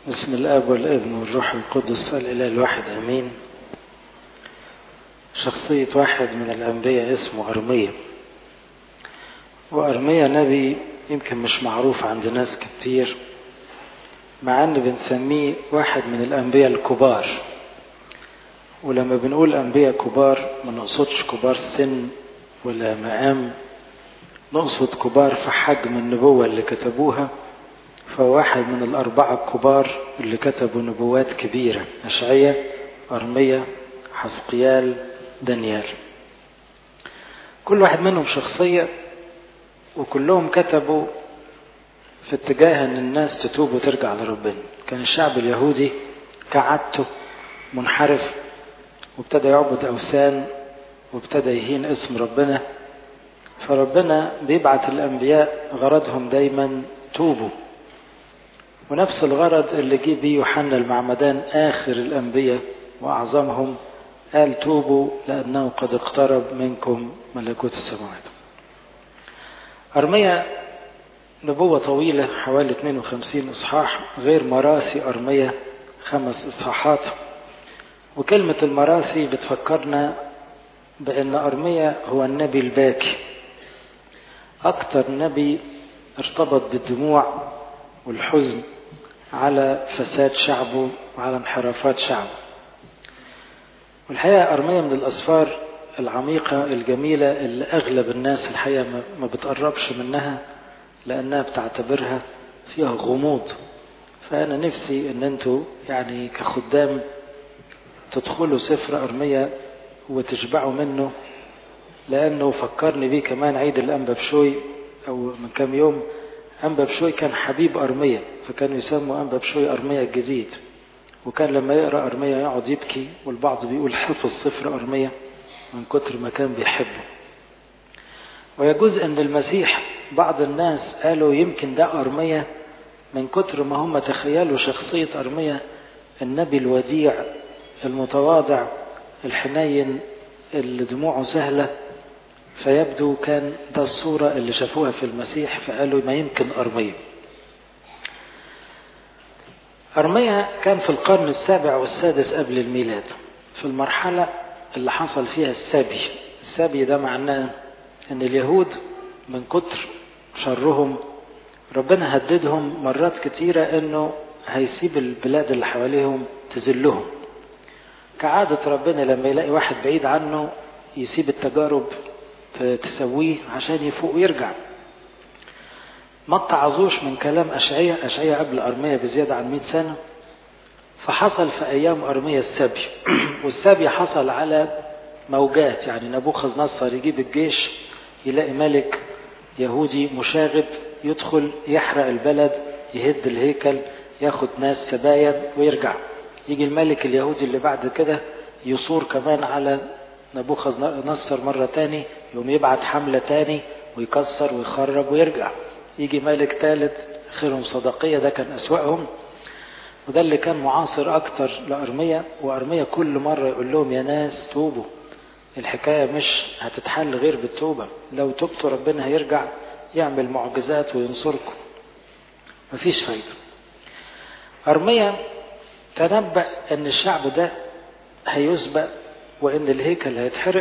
بسم الاب والابن والروح القدس الاله الواحد امين شخصية واحد من الانبياء اسمه ارميا وارميا نبي يمكن مش معروف عند ناس كتير مع ان بنسميه واحد من الانبياء الكبار ولما بنقول انبياء كبار ما نقصدش كبار سن ولا مقام نقصد كبار في حجم النبوة اللي كتبوها فهو واحد من الأربعة الكبار اللي كتبوا نبوات كبيرة أشعية أرمية حسقيال دانيال كل واحد منهم شخصية وكلهم كتبوا في اتجاه ان الناس تتوب وترجع لربنا كان الشعب اليهودي كعادته منحرف وابتدى يعبد اوثان وابتدى يهين اسم ربنا فربنا بيبعت الانبياء غرضهم دايما توبوا ونفس الغرض اللي جه بيه يوحنا المعمدان اخر الانبياء واعظمهم قال توبوا لانه قد اقترب منكم ملكوت السماوات ارميا نبوة طويلة حوالي 52 إصحاح غير مراسي أرمية خمس إصحاحات وكلمة المراسي بتفكرنا بأن أرمية هو النبي الباكي أكثر نبي ارتبط بالدموع والحزن على فساد شعبه وعلى انحرافات شعبه والحقيقة أرمية من الأسفار العميقة الجميلة اللي أغلب الناس الحقيقة ما بتقربش منها لأنها بتعتبرها فيها غموض فأنا نفسي أن أنتوا يعني كخدام تدخلوا سفر أرمية وتشبعوا منه لأنه فكرني بيه كمان عيد الأنبا بشوي أو من كام يوم أنبا بشوي كان حبيب أرمية فكانوا يسموا أنبا بشوي أرمية الجديد وكان لما يقرأ أرمية يقعد يبكي والبعض بيقول حفظ سفر أرمية من كتر ما كان بيحبه ويجوز أن المسيح بعض الناس قالوا يمكن ده أرمية من كتر ما هم تخيلوا شخصية أرمية النبي الوديع المتواضع الحنين اللي دموعه سهلة فيبدو كان ده الصورة اللي شافوها في المسيح فقالوا ما يمكن أرمية أرمية كان في القرن السابع والسادس قبل الميلاد في المرحلة اللي حصل فيها السبي السبي ده معناه أن اليهود من كتر شرهم ربنا هددهم مرات كتيرة أنه هيسيب البلاد اللي حواليهم تذلهم كعادة ربنا لما يلاقي واحد بعيد عنه يسيب التجارب تسويه عشان يفوق ويرجع ما اتعظوش من كلام أشعية أشعية قبل أرمية بزيادة عن 100 سنة فحصل في أيام أرمية السبي والسبي حصل على موجات يعني نبوخذ نصر يجيب الجيش يلاقي ملك يهودي مشاغب يدخل يحرق البلد يهد الهيكل ياخد ناس سبايا ويرجع يجي الملك اليهودي اللي بعد كده يصور كمان على نبوخذ نصر مرة تاني يوم يبعت حملة تاني ويكسر ويخرب ويرجع يجي ملك ثالث خيرهم صدقية ده كان أسوأهم وده اللي كان معاصر أكتر لأرمية وأرمية كل مرة يقول لهم يا ناس توبوا الحكاية مش هتتحل غير بالتوبة لو تبتوا ربنا هيرجع يعمل معجزات وينصركم مفيش فايدة أرمية تنبأ أن الشعب ده هيسبق وأن الهيكل هيتحرق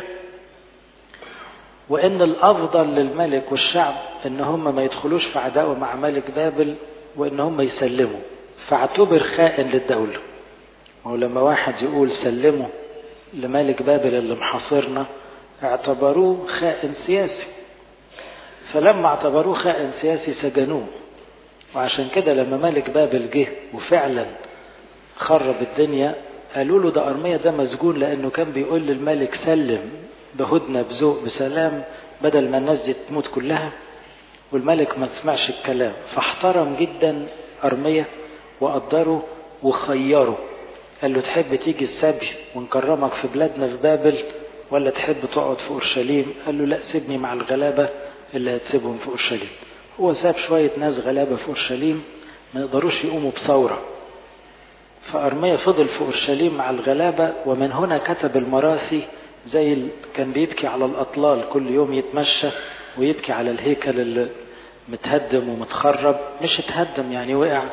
وأن الأفضل للملك والشعب أن هم ما يدخلوش في عداوة مع ملك بابل وأن هم يسلموا فاعتبر خائن للدولة ولما واحد يقول سلموا لملك بابل اللي محاصرنا اعتبروه خائن سياسي فلما اعتبروه خائن سياسي سجنوه وعشان كده لما ملك بابل جه وفعلا خرب الدنيا قالوا له ده أرمية ده مسجون لأنه كان بيقول للملك سلم بهدنة بذوق بسلام بدل ما الناس دي تموت كلها والملك ما تسمعش الكلام فاحترم جدا أرمية وقدره وخيره قال له تحب تيجي السبي ونكرمك في بلادنا في بابل ولا تحب تقعد في اورشليم قال له لا سيبني مع الغلابه اللي هتسيبهم في اورشليم هو ساب شويه ناس غلابه في اورشليم ما يقدروش يقوموا بثوره فارميا فضل في اورشليم مع الغلابه ومن هنا كتب المراثي زي ال... كان بيبكي على الاطلال كل يوم يتمشى ويبكي على الهيكل اللي متهدم ومتخرب مش اتهدم يعني وقع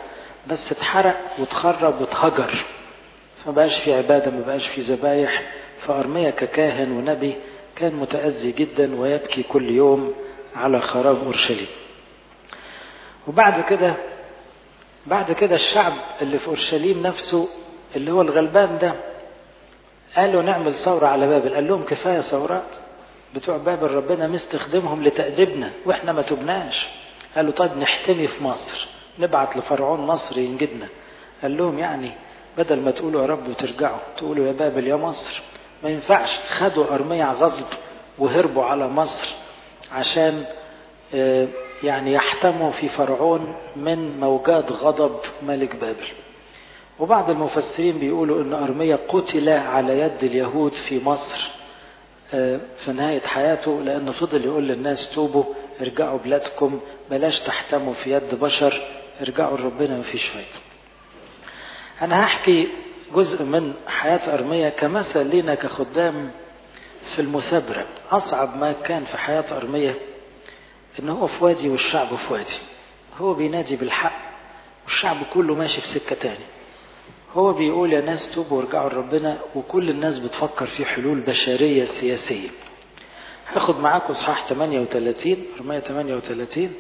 بس اتحرق واتخرب واتهجر فما بقاش في عبادة ما بقاش في ذبايح فأرميا ككاهن ونبي كان متأذي جدا ويبكي كل يوم على خراب أورشليم وبعد كده بعد كده الشعب اللي في أورشليم نفسه اللي هو الغلبان ده قالوا نعمل ثورة على بابل قال لهم كفاية ثورات بتوع بابل ربنا مستخدمهم لتأديبنا واحنا ما تبناش قالوا طيب نحتمي في مصر نبعت لفرعون مصر ينجدنا قال لهم يعني بدل ما تقولوا يا رب وترجعوا تقولوا يا بابل يا مصر ما ينفعش خدوا أرمية غصب وهربوا على مصر عشان يعني يحتموا في فرعون من موجات غضب ملك بابل وبعض المفسرين بيقولوا ان ارميا قتل على يد اليهود في مصر في نهاية حياته لأنه فضل يقول للناس توبوا ارجعوا بلادكم بلاش تحتموا في يد بشر ارجعوا لربنا مفيش فايدة أنا هحكي جزء من حياة أرميا كمثل لنا كخدام في المثابرة أصعب ما كان في حياة أرميا إن هو في وادي والشعب في وادي هو بينادي بالحق والشعب كله ماشي في سكة تاني هو بيقول يا ناس توبوا وارجعوا لربنا وكل الناس بتفكر في حلول بشرية سياسية هاخد معاكم اصحاح 38 أرمية 38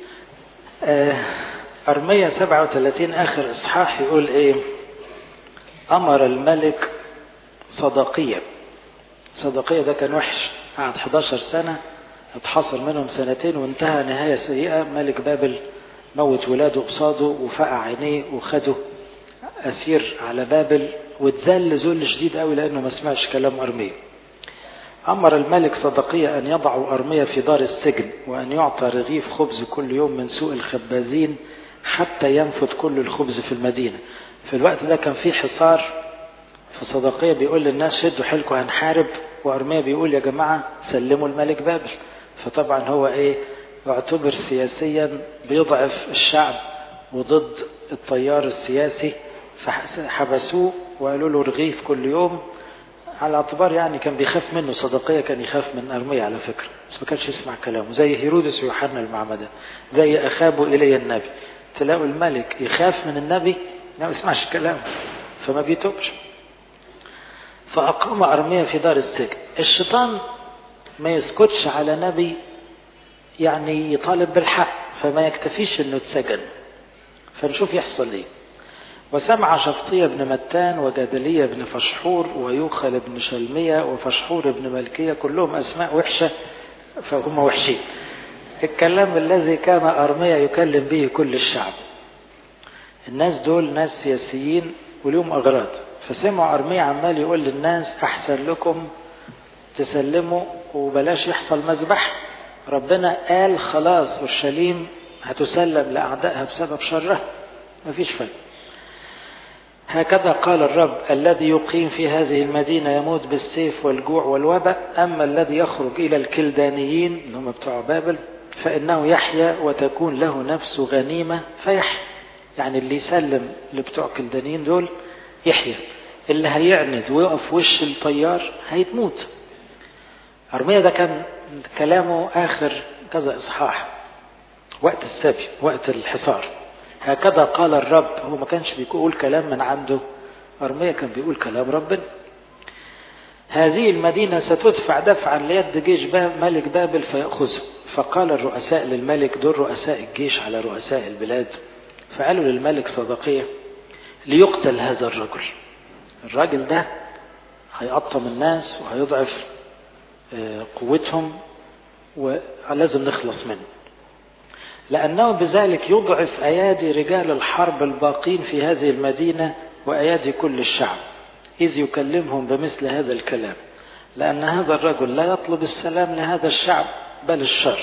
أرمية 37 آخر إصحاح يقول إيه أمر الملك صدقية صدقية ده كان وحش قعد 11 سنة اتحصر منهم سنتين وانتهى نهاية سيئة ملك بابل موت ولاده قصاده وفقع عينيه وخده أسير على بابل واتذل ذل شديد قوي لأنه ما سمعش كلام أرمية أمر الملك صدقية أن يضعوا أرمية في دار السجن وأن يعطى رغيف خبز كل يوم من سوق الخبازين حتى ينفذ كل الخبز في المدينة في الوقت ده كان في حصار فصدقية بيقول للناس شدوا حيلكم هنحارب وأرمية بيقول يا جماعة سلموا الملك بابل فطبعا هو ايه يعتبر سياسيا بيضعف الشعب وضد التيار السياسي فحبسوه وقالوا له رغيف كل يوم على اعتبار يعني كان بيخاف منه صدقية كان يخاف من أرمية على فكرة بس ما كانش يسمع كلامه زي هيرودس ويوحنا المعمدان زي أخابه إلي النبي تلاقوا الملك يخاف من النبي ما يسمعش كلامه فما بيتوبش فأقام أرمية في دار السجن الشيطان ما يسكتش على نبي يعني يطالب بالحق فما يكتفيش انه اتسجن فنشوف يحصل ايه وسمع شفطية بن متان وجدلية بن فشحور ويوخل بن شلمية وفشحور بن ملكية كلهم أسماء وحشة فهم وحشين الكلام الذي كان أرميا يكلم به كل الشعب الناس دول ناس سياسيين وليهم أغراض فسمعوا أرميا عمال يقول للناس أحسن لكم تسلموا وبلاش يحصل مذبح ربنا قال خلاص اورشليم هتسلم لاعدائها بسبب شرها مفيش فايده هكذا قال الرب الذي يقيم في هذه المدينة يموت بالسيف والجوع والوباء أما الذي يخرج إلى الكلدانيين اللي هم بتوع بابل فإنه يحيا وتكون له نفس غنيمة فيحيا يعني اللي يسلم لبتوع كلدانيين دول يحيا اللي هيعند ويقف وش الطيار هيتموت أرميا ده كان كلامه آخر كذا إصحاح وقت السبي وقت الحصار هكذا قال الرب هو ما كانش بيقول كلام من عنده أرميا كان بيقول كلام ربنا هذه المدينة ستدفع دفعا ليد جيش باب ملك بابل فيأخذه فقال الرؤساء للملك دول رؤساء الجيش على رؤساء البلاد فقالوا للملك صدقية ليقتل هذا الرجل الراجل ده هيقطم الناس وهيضعف قوتهم ولازم نخلص منه لأنه بذلك يضعف أيادي رجال الحرب الباقين في هذه المدينة وأيادي كل الشعب إذ يكلمهم بمثل هذا الكلام لأن هذا الرجل لا يطلب السلام لهذا الشعب بل الشر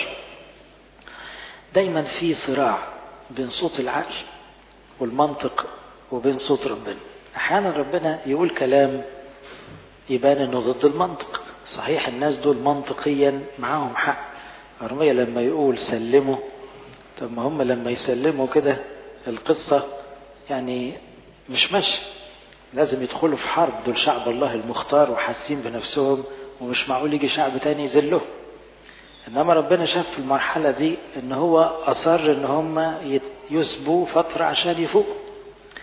دايما في صراع بين صوت العقل والمنطق وبين صوت ربنا أحيانا ربنا يقول كلام يبان انه ضد المنطق صحيح الناس دول منطقيا معاهم حق أرمية لما يقول سلموا طب ما هم لما يسلموا كده القصة يعني مش ماشي لازم يدخلوا في حرب دول شعب الله المختار وحاسين بنفسهم ومش معقول يجي شعب تاني يذلهم انما ربنا شاف في المرحلة دي ان هو اصر ان هم يسبوا فترة عشان يفوقوا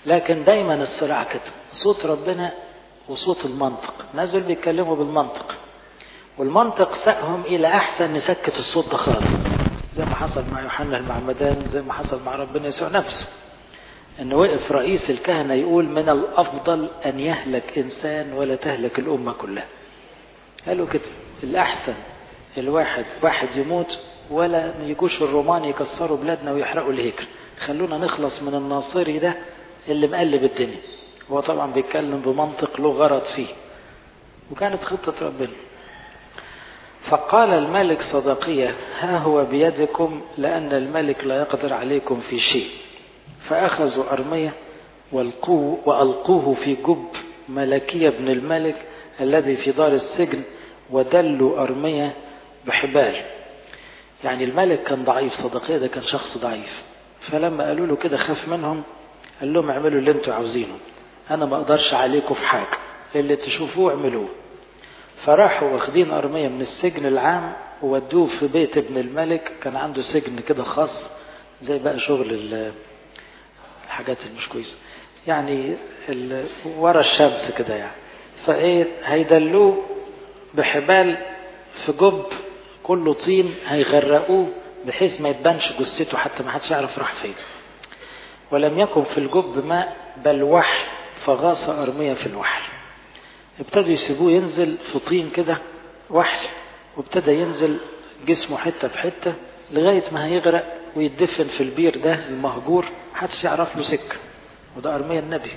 لكن دايما الصراع كده صوت ربنا وصوت المنطق الناس دول بيتكلموا بالمنطق والمنطق ساقهم الى احسن نسكت الصوت ده خالص زي ما حصل مع يوحنا المعمدان زي ما حصل مع ربنا يسوع نفسه ان وقف رئيس الكهنه يقول من الافضل ان يهلك انسان ولا تهلك الامه كلها قالوا كده الاحسن الواحد واحد يموت ولا يجوش الرومان يكسروا بلادنا ويحرقوا الهيكل خلونا نخلص من الناصري ده اللي مقلب الدنيا هو طبعا بيتكلم بمنطق له غرض فيه وكانت خطة ربنا فقال الملك صدقية ها هو بيدكم لأن الملك لا يقدر عليكم في شيء فأخذوا أرمية والقوه وألقوه في جب ملكية بن الملك الذي في دار السجن ودلوا أرمية بحبال يعني الملك كان ضعيف صدقية ده كان شخص ضعيف فلما قالوا له كده خاف منهم قال لهم اعملوا اللي انتوا عاوزينه انا ما اقدرش عليكم في حاجة اللي تشوفوه اعملوه فراحوا واخدين أرمية من السجن العام وودوه في بيت ابن الملك كان عنده سجن كده خاص زي بقى شغل الحاجات اللي مش كويسة يعني ورا الشمس كده يعني فايه هيدلوه بحبال في جب كله طين هيغرقوه بحيث ما يتبانش جثته حتى ما حدش يعرف راح فين ولم يكن في الجب ماء بل وحل فغاص أرمية في الوحل ابتدوا يسيبوه ينزل في طين كده وحل وابتدى ينزل جسمه حتة بحتة لغاية ما هيغرق ويدفن في البير ده المهجور محدش يعرف له سكة وده أرمية النبي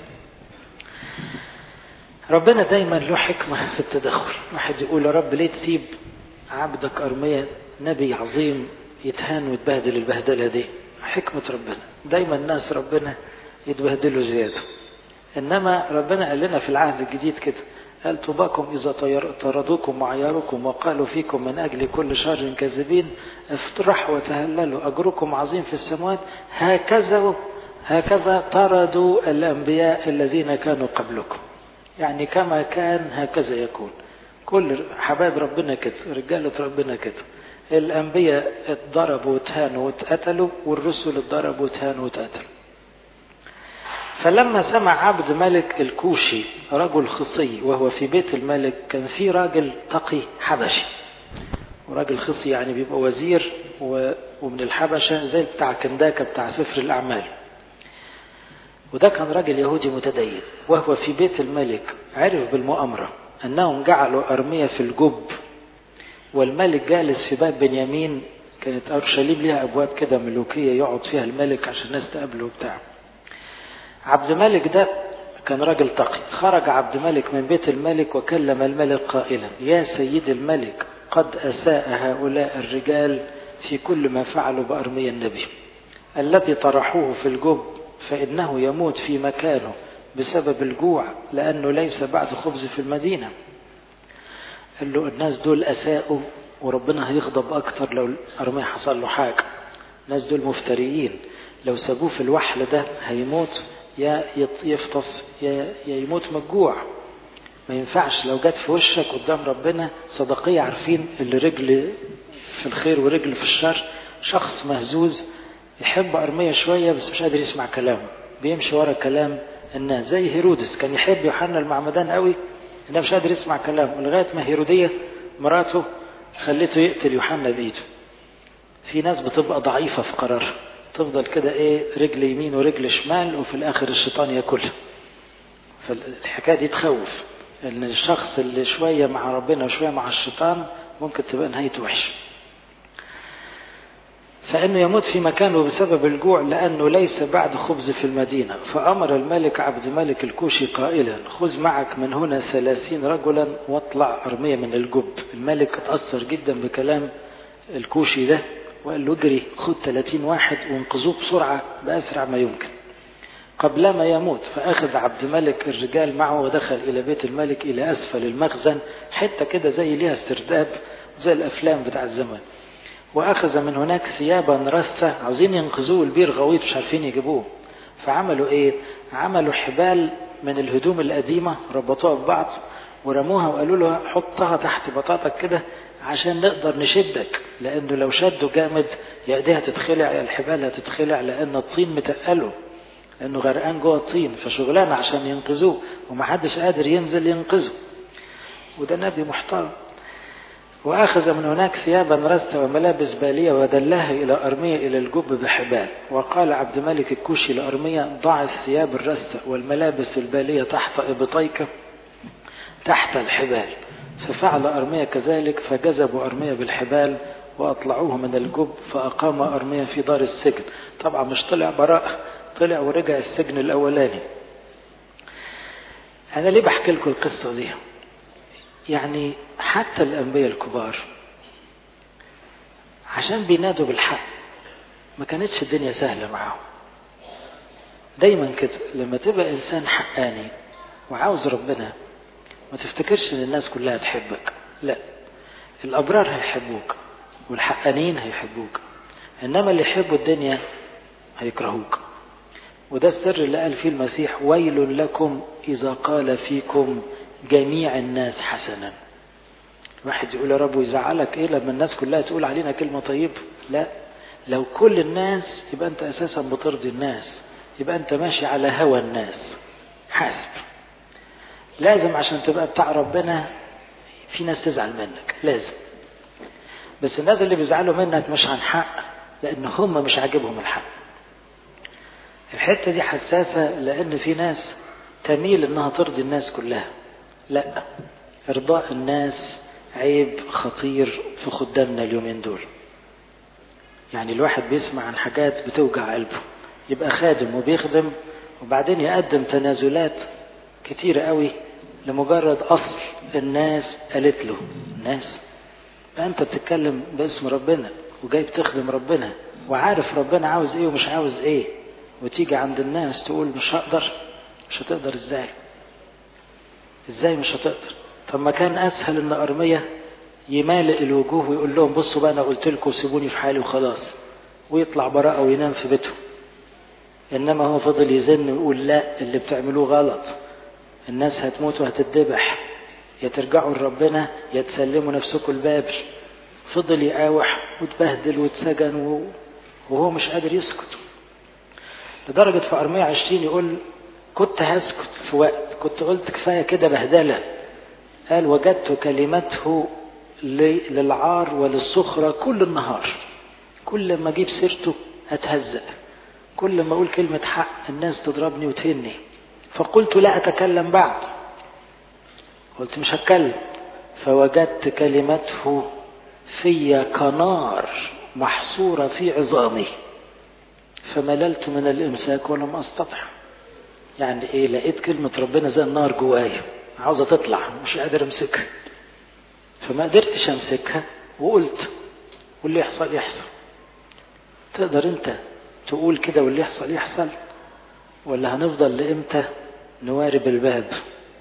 ربنا دايما له حكمة في التدخل واحد يقول يا رب ليه تسيب عبدك أرمية نبي عظيم يتهان ويتبهدل البهدلة دي حكمة ربنا دايما الناس ربنا يتبهدلوا زيادة إنما ربنا قال لنا في العهد الجديد كده قال طوباكم إذا طردوكم وعياركم وقالوا فيكم من أجل كل شر كاذبين افرحوا وتهللوا أجركم عظيم في السماوات هكذا هكذا طردوا الأنبياء الذين كانوا قبلكم يعني كما كان هكذا يكون كل حبايب ربنا كده رجالة ربنا كده الأنبياء اتضربوا واتهانوا واتقتلوا والرسل اتضربوا واتهانوا واتقتلوا فلما سمع عبد ملك الكوشي رجل خصي وهو في بيت الملك كان في راجل تقي حبشي وراجل خصي يعني بيبقى وزير ومن الحبشة زي بتاع كنداكة بتاع سفر الأعمال وده كان راجل يهودي متدين وهو في بيت الملك عرف بالمؤامرة أنهم جعلوا أرمية في الجب والملك جالس في باب بنيامين كانت أورشليم ليها أبواب كده ملوكية يقعد فيها الملك عشان الناس تقابله وبتاع عبد الملك ده كان راجل تقي خرج عبد الملك من بيت الملك وكلم الملك قائلا يا سيد الملك قد أساء هؤلاء الرجال في كل ما فعلوا بأرمية النبي الذي طرحوه في الجب فإنه يموت في مكانه بسبب الجوع لأنه ليس بعد خبز في المدينة قال له الناس دول أساءوا وربنا هيغضب أكتر لو أرمية حصل له حاجة الناس دول مفتريين لو سابوه في الوحل ده هيموت يا يفطس يا, يا يموت من الجوع ما ينفعش لو جت في وشك قدام ربنا صدقية عارفين اللي رجل في الخير ورجل في الشر شخص مهزوز يحب أرمية شوية بس مش قادر يسمع كلامه بيمشي ورا كلام الناس زي هيرودس كان يحب يوحنا المعمدان قوي انه مش قادر يسمع كلامه لغاية ما هيرودية مراته خليته يقتل يوحنا بإيده في ناس بتبقى ضعيفة في قرارها تفضل كده ايه رجل يمين ورجل شمال وفي الاخر الشيطان ياكلها فالحكايه دي تخوف ان الشخص اللي شويه مع ربنا وشويه مع الشيطان ممكن تبقى نهايته وحشه فانه يموت في مكانه بسبب الجوع لانه ليس بعد خبز في المدينه فامر الملك عبد الملك الكوشي قائلا خذ معك من هنا ثلاثين رجلا واطلع ارميه من الجب الملك اتاثر جدا بكلام الكوشي ده وقال له اجري خد 30 واحد وانقذوه بسرعة بأسرع ما يمكن قبل ما يموت فأخذ عبد الملك الرجال معه ودخل إلى بيت الملك إلى أسفل المخزن حتة كده زي ليها استرداد زي الأفلام بتاع الزمان وأخذ من هناك ثيابا رثة عاوزين ينقذوه البير غويط مش عارفين يجيبوه فعملوا إيه؟ عملوا حبال من الهدوم القديمة ربطوها ببعض ورموها وقالوا له حطها تحت بطاطك كده عشان نقدر نشدك لانه لو شده جامد يا ايديها تتخلع يا الحبال هتتخلع لان الطين متقله لأنه غرقان جوه الطين فشغلانة عشان ينقذوه ومحدش قادر ينزل ينقذه وده نبي محترم وأخذ من هناك ثيابا رثة وملابس بالية ودلها إلى أرمية إلى الجب بحبال وقال عبد الملك الكوشي لأرمية ضع الثياب الرثة والملابس البالية تحت إبطيك تحت الحبال ففعل أرمية كذلك فجذبوا أرمية بالحبال وأطلعوه من الجب فأقام أرمية في دار السجن طبعا مش طلع براء طلع ورجع السجن الأولاني أنا ليه بحكي لكم القصة دي يعني حتى الأنبياء الكبار عشان بينادوا بالحق ما كانتش الدنيا سهلة معاهم دايما كده لما تبقى إنسان حقاني وعاوز ربنا ما تفتكرش ان الناس كلها تحبك لا الابرار هيحبوك والحقانيين هيحبوك انما اللي يحبوا الدنيا هيكرهوك وده السر اللي قال فيه المسيح ويل لكم اذا قال فيكم جميع الناس حسنا واحد يقول يا رب ويزعلك ايه لما الناس كلها تقول علينا كلمه طيبه لا لو كل الناس يبقى انت اساسا بترضي الناس يبقى انت ماشي على هوى الناس حاسب لازم عشان تبقى بتاع ربنا في ناس تزعل منك لازم بس الناس اللي بيزعلوا منك مش عن حق لان هم مش عاجبهم الحق الحتة دي حساسة لان في ناس تميل انها ترضي الناس كلها لا ارضاء الناس عيب خطير في خدامنا اليومين دول يعني الواحد بيسمع عن حاجات بتوجع قلبه يبقى خادم وبيخدم وبعدين يقدم تنازلات كتيرة قوي لمجرد أصل الناس قالت له الناس أنت بتتكلم باسم ربنا وجاي بتخدم ربنا وعارف ربنا عاوز إيه ومش عاوز إيه وتيجي عند الناس تقول مش هقدر مش هتقدر إزاي إزاي مش هتقدر طب ما كان أسهل إن أرمية يمالئ الوجوه ويقول لهم بصوا بقى أنا قلت لكم سيبوني في حالي وخلاص ويطلع براءة وينام في بيته إنما هو فضل يزن ويقول لا اللي بتعملوه غلط الناس هتموت وهتتذبح يا ترجعوا لربنا يا تسلموا نفسكم لبابل فضل يقاوح وتبهدل واتسجن وهو مش قادر يسكت لدرجة في أرمية عشرين يقول كنت هسكت في وقت كنت قلت كفاية كده بهدلة قال وجدت كلمته للعار وللسخرة كل النهار كل ما أجيب سيرته أتهزأ كل ما أقول كلمة حق الناس تضربني وتهني فقلت لا أتكلم بعد قلت مش هتكلم فوجدت كلمته في كنار محصورة في عظامي فمللت من الإمساك ولم أستطع يعني إيه لقيت كلمة ربنا زي النار جوايا عاوزة تطلع مش قادر أمسكها فما قدرتش أمسكها وقلت واللي يحصل يحصل تقدر أنت تقول كده واللي يحصل يحصل ولا هنفضل لإمتى نوارب الباب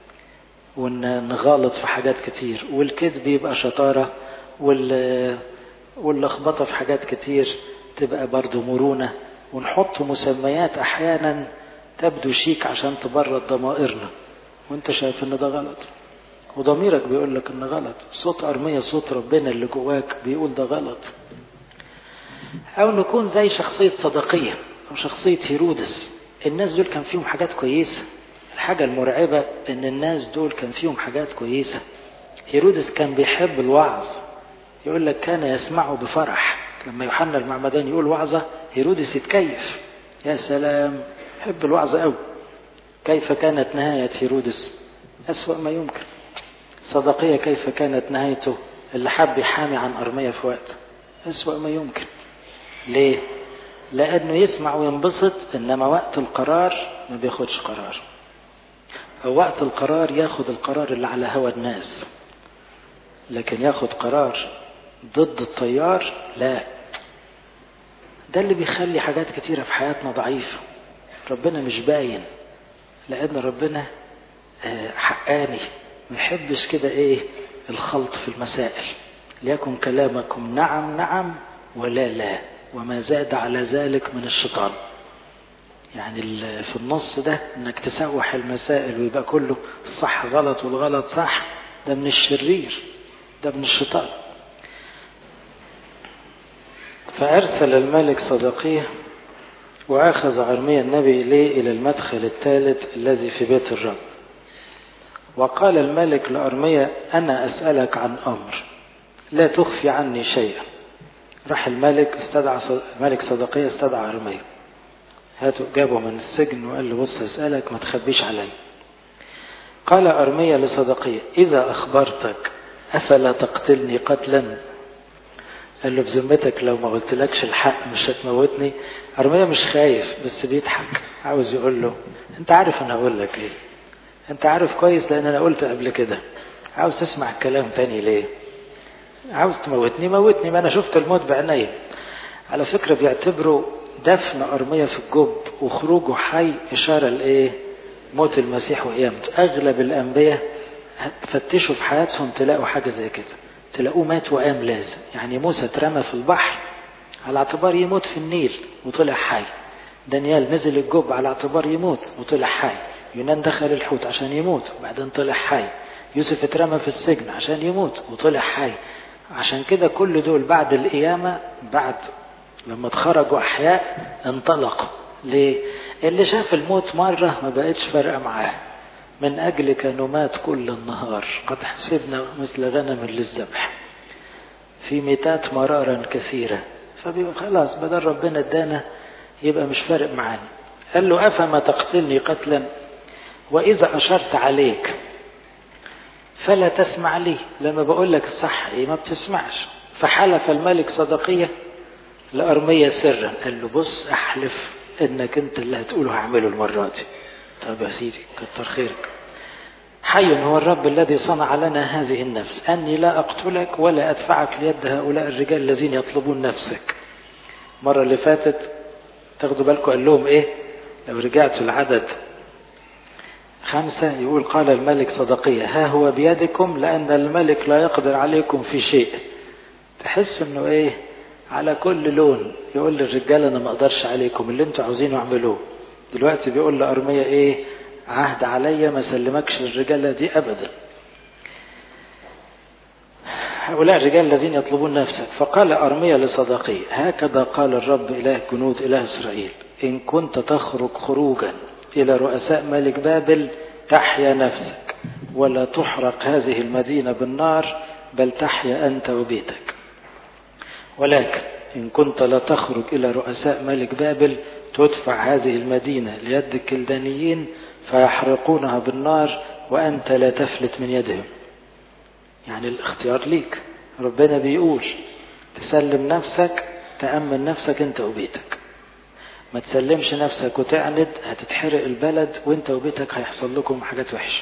ونغلط في حاجات كتير والكذب يبقى شطارة وال واللخبطة في حاجات كتير تبقى برضو مرونة ونحط مسميات أحيانا تبدو شيك عشان تبرد ضمائرنا وانت شايف ان ده غلط وضميرك بيقول لك ان غلط صوت أرمية صوت ربنا اللي جواك بيقول ده غلط أو نكون زي شخصية صدقية أو شخصية هيرودس الناس دول كان فيهم حاجات كويسة الحاجة المرعبة ان الناس دول كان فيهم حاجات كويسة هيرودس كان بيحب الوعظ يقول لك كان يسمعه بفرح لما يوحنا المعمدان يقول وعظة هيرودس يتكيف يا سلام يحب الوعظ قوي كيف كانت نهاية هيرودس أسوأ ما يمكن صدقية كيف كانت نهايته اللي حب يحامي عن أرمية في وقت أسوأ ما يمكن ليه لأنه يسمع وينبسط إنما وقت القرار ما بياخدش قرار أو وقت القرار ياخد القرار اللي على هوى الناس لكن ياخد قرار ضد التيار لا ده اللي بيخلي حاجات كتيرة في حياتنا ضعيفة ربنا مش باين لأن ربنا حقاني ما يحبش كده ايه الخلط في المسائل ليكن كلامكم نعم نعم ولا لا وما زاد على ذلك من الشيطان يعني في النص ده انك تسوح المسائل ويبقى كله الصح غلط والغلط صح ده من الشرير ده من الشيطان فأرسل الملك صدقيه وأخذ أرميا النبي إليه إلى المدخل الثالث الذي في بيت الرب وقال الملك لأرميا أنا أسألك عن أمر لا تخفي عني شيئا راح الملك استدعى الملك صدقية استدعى أرميا هاته جابه من السجن وقال له بص أسألك ما تخبيش علي قال أرميا لصدقية إذا أخبرتك أفلا تقتلني قتلا قال له بذمتك لو ما قلتلكش الحق مش هتموتني أرميا مش خايف بس بيضحك عاوز يقول له أنت عارف أنا أقول لك إيه أنت عارف كويس لأن أنا قلت قبل كده عاوز تسمع الكلام تاني ليه عاوز تموتني موتني ما أنا شفت الموت بعينيا على فكرة بيعتبروا دفن أرميا في الجب وخروجه حي إشارة لإيه موت المسيح وقيامته أغلب الأنبياء تفتشوا في حياتهم تلاقوا حاجة زي كده تلاقوه مات وقام لازم يعني موسى اترمى في البحر على اعتبار يموت في النيل وطلع حي دانيال نزل الجب على اعتبار يموت وطلع حي يونان دخل الحوت عشان يموت وبعدين طلع حي يوسف اترمى في السجن عشان يموت وطلع حي عشان كده كل دول بعد القيامة بعد لما اتخرجوا أحياء انطلقوا ليه؟ اللي شاف الموت مرة ما بقتش فارقة معاه من أجل كانوا مات كل النهار قد حسبنا مثل غنم للذبح في ميتات مرارا كثيرة فبيبقى خلاص بدل ربنا ادانا يبقى مش فارق معانا قال له أفما تقتلني قتلا وإذا أشرت عليك فلا تسمع لي لما بقول لك الصح ايه ما بتسمعش فحلف الملك صدقية لأرمية سرا قال له بص أحلف إنك أنت اللي هتقوله هعمله المرة دي طب يا سيدي كتر خيرك حي هو الرب الذي صنع لنا هذه النفس أني لا أقتلك ولا أدفعك ليد هؤلاء الرجال الذين يطلبون نفسك المرة اللي فاتت تاخدوا بالكم قال لهم إيه لو رجعت العدد خمسة يقول قال الملك صدقية ها هو بيدكم لأن الملك لا يقدر عليكم في شيء تحس انه ايه على كل لون يقول للرجال انا ما اقدرش عليكم اللي انتوا عاوزينه اعملوه دلوقتي بيقول لأرمية ايه عهد عليا ما سلمكش الرجالة دي ابدا هؤلاء الرجال الذين يطلبون نفسك فقال أرمية لصدقي هكذا قال الرب إله جنود إله إسرائيل إن كنت تخرج خروجا إلى رؤساء ملك بابل تحيا نفسك ولا تحرق هذه المدينة بالنار بل تحيا أنت وبيتك ولكن إن كنت لا تخرج إلى رؤساء ملك بابل تدفع هذه المدينة ليد الكلدانيين فيحرقونها بالنار وأنت لا تفلت من يدهم يعني الاختيار ليك ربنا بيقول تسلم نفسك تأمن نفسك أنت وبيتك ما تسلمش نفسك وتعند هتتحرق البلد وانت وبيتك هيحصل لكم حاجات وحشة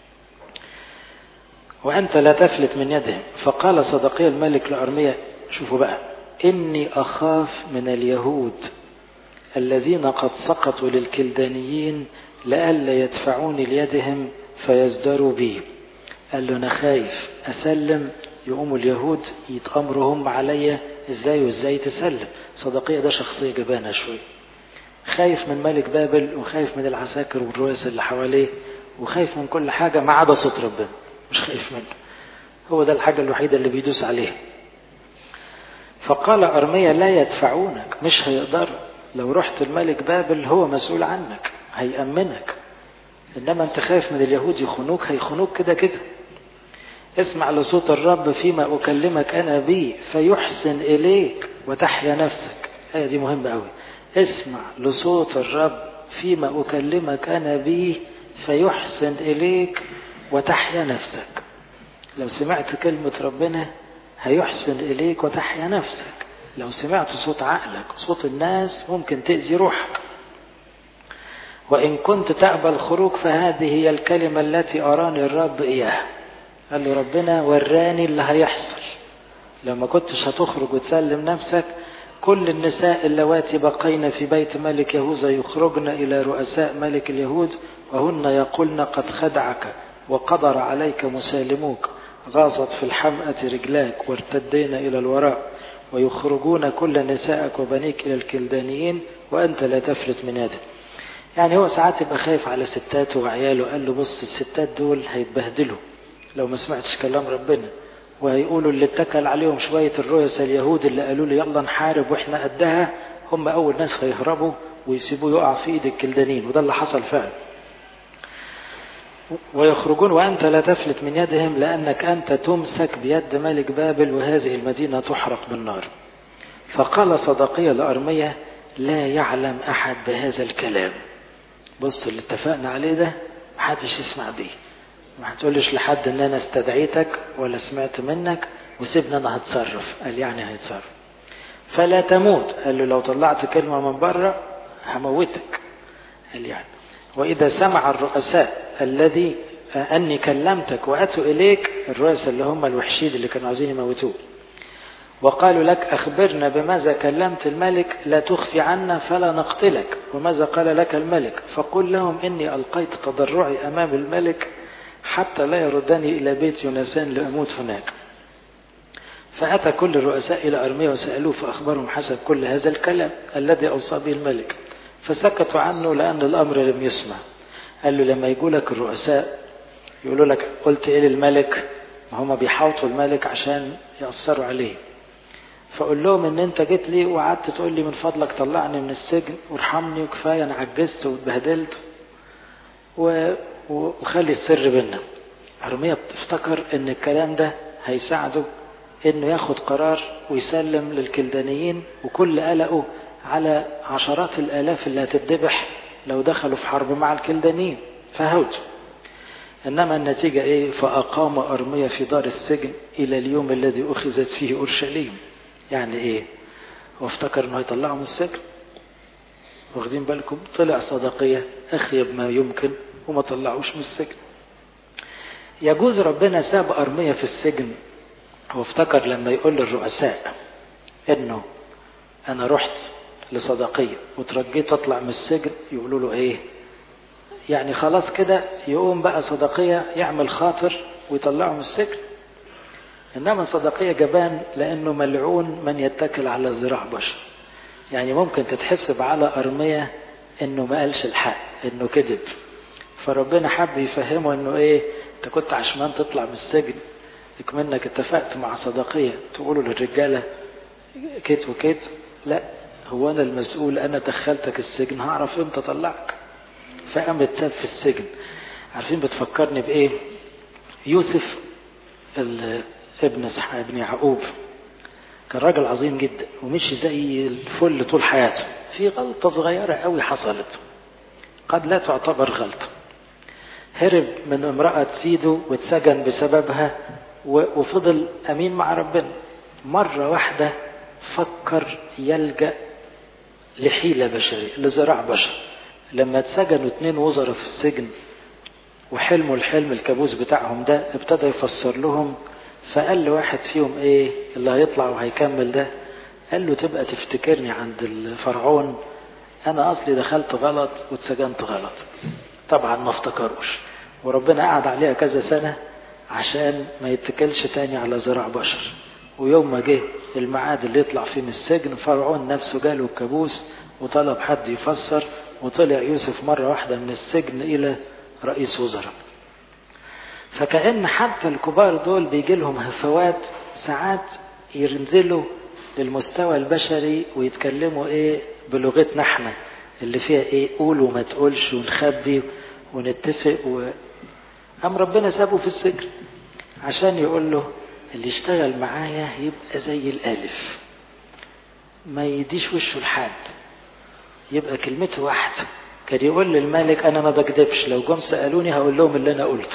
وأنت لا تفلت من يدهم فقال صدقي الملك لأرمية شوفوا بقى إني أخاف من اليهود الذين قد سقطوا للكلدانيين لئلا يدفعوني ليدهم فيزدروا بي قال له أنا خايف أسلم يقوموا اليهود يتأمروا هم عليا ازاي وازاي تسلم صدقية ده شخصية جبانة شوية خايف من ملك بابل وخايف من العساكر والرؤساء اللي حواليه وخايف من كل حاجة ما عدا صوت ربنا مش خايف منه هو ده الحاجة الوحيدة اللي بيدوس عليها فقال أرميا لا يدفعونك مش هيقدروا لو رحت الملك بابل هو مسؤول عنك هيأمنك إنما أنت خايف من اليهود يخونوك هيخونوك كده كده اسمع لصوت الرب فيما أكلمك أنا به فيحسن إليك وتحيا نفسك هي دي مهمة أوي اسمع لصوت الرب فيما أكلمك أنا به فيحسن إليك وتحيا نفسك لو سمعت كلمة ربنا هيحسن إليك وتحيا نفسك لو سمعت صوت عقلك صوت الناس ممكن تأذي روحك وإن كنت تقبل الخروج فهذه هي الكلمة التي أراني الرب إياها قال له ربنا وراني اللي هيحصل لو ما كنتش هتخرج وتسلم نفسك كل النساء اللواتي بقين في بيت ملك يهوذا يخرجن إلى رؤساء ملك اليهود وهن يقولن قد خدعك وقدر عليك مسالموك غاصت في الحمأة رجلاك وارتدين إلى الوراء ويخرجون كل نسائك وبنيك إلى الكلدانيين وأنت لا تفلت من يده يعني هو ساعات يبقى خايف على ستاته وعياله قال له بص الستات دول هيتبهدلوا لو ما سمعتش كلام ربنا وهيقولوا اللي اتكل عليهم شوية الرؤساء اليهود اللي قالوا له يلا نحارب واحنا قدها هم أول ناس هيهربوا ويسيبوه يقع في ايد الكلدانين وده اللي حصل فعلا ويخرجون وأنت لا تفلت من يدهم لأنك أنت تمسك بيد ملك بابل وهذه المدينة تحرق بالنار فقال صدقية لأرمية لا يعلم أحد بهذا الكلام بص اللي اتفقنا عليه ده محدش يسمع بيه ما هتقولش لحد ان انا استدعيتك ولا سمعت منك وسيبني انا هتصرف قال يعني هيتصرف فلا تموت قال له لو طلعت كلمة من بره هموتك قال يعني وإذا سمع الرؤساء الذي أني كلمتك وأتوا إليك الرؤساء اللي هم الوحشين اللي كانوا عايزين يموتوه وقالوا لك أخبرنا بماذا كلمت الملك لا تخفي عنا فلا نقتلك وماذا قال لك الملك فقل لهم إني ألقيت تضرعي أمام الملك حتى لا يردني إلى بيت يونسان لأموت هناك فأتى كل الرؤساء إلى أرميا وسألوه فأخبرهم حسب كل هذا الكلام الذي أوصى به الملك فسكتوا عنه لأن الأمر لم يسمع قال له لما يقول لك الرؤساء يقولوا لك قلت إيه للملك ما هم بيحاوطوا الملك عشان يأثروا عليه فقول لهم ان انت جيت لي وقعدت تقول لي من فضلك طلعني من السجن وارحمني وكفايه انا عجزت واتبهدلت و... وخلي السر بينا ارميا افتكر ان الكلام ده هيساعده انه ياخد قرار ويسلم للكلدانيين وكل قلقه على عشرات الالاف اللي هتتذبح لو دخلوا في حرب مع الكلدانيين فهوج انما النتيجه ايه فاقام ارميا في دار السجن الى اليوم الذي اخذت فيه اورشليم يعني ايه وافتكر انه يطلعه من السجن واخدين بالكم طلع صدقية اخيب ما يمكن وما طلعوش من السجن يجوز ربنا ساب أرمية في السجن هو افتكر لما يقول للرؤساء انه انا رحت لصدقية وترجيت اطلع من السجن يقولوا له ايه يعني خلاص كده يقوم بقى صدقية يعمل خاطر ويطلعه من السجن إنما صدقية جبان لأنه ملعون من يتكل على ذراع بشر يعني ممكن تتحسب على أرمية إنه ما قالش الحق إنه كذب فربنا حب يفهمه إنه إيه أنت كنت عشمان تطلع من السجن منك اتفقت مع صدقية تقولوا للرجالة كت وكت لا هو أنا المسؤول أنا دخلتك السجن هعرف إمتى أطلعك فقام اتساب في السجن عارفين بتفكرني بإيه يوسف ابن ابن يعقوب كان راجل عظيم جدا ومشي زي الفل طول حياته في غلطة صغيرة قوي حصلت قد لا تعتبر غلطة هرب من امرأة سيده واتسجن بسببها وفضل أمين مع ربنا مرة واحدة فكر يلجأ لحيلة بشرية لزراع بشر لما اتسجنوا اتنين وزراء في السجن وحلموا الحلم الكابوس بتاعهم ده ابتدى يفسر لهم فقال له واحد فيهم ايه اللي هيطلع وهيكمل ده قال له تبقى تفتكرني عند الفرعون انا اصلي دخلت غلط واتسجنت غلط طبعا ما افتكروش وربنا قعد عليها كذا سنة عشان ما يتكلش تاني على ذراع بشر ويوم ما جه الميعاد اللي يطلع فيه من السجن فرعون نفسه جاله الكابوس وطلب حد يفسر وطلع يوسف مرة واحدة من السجن إلى رئيس وزراء فكأن حتى الكبار دول بيجي لهم هفوات ساعات ينزلوا للمستوى البشري ويتكلموا ايه بلغتنا احنا اللي فيها ايه قول وما تقولش ونخبي ونتفق و... أم ربنا سابه في السجن عشان يقول له اللي يشتغل معايا يبقى زي الألف ما يديش وشه لحد يبقى كلمته واحدة كان يقول للملك أنا ما بكذبش لو جم سألوني هقول لهم اللي أنا قلته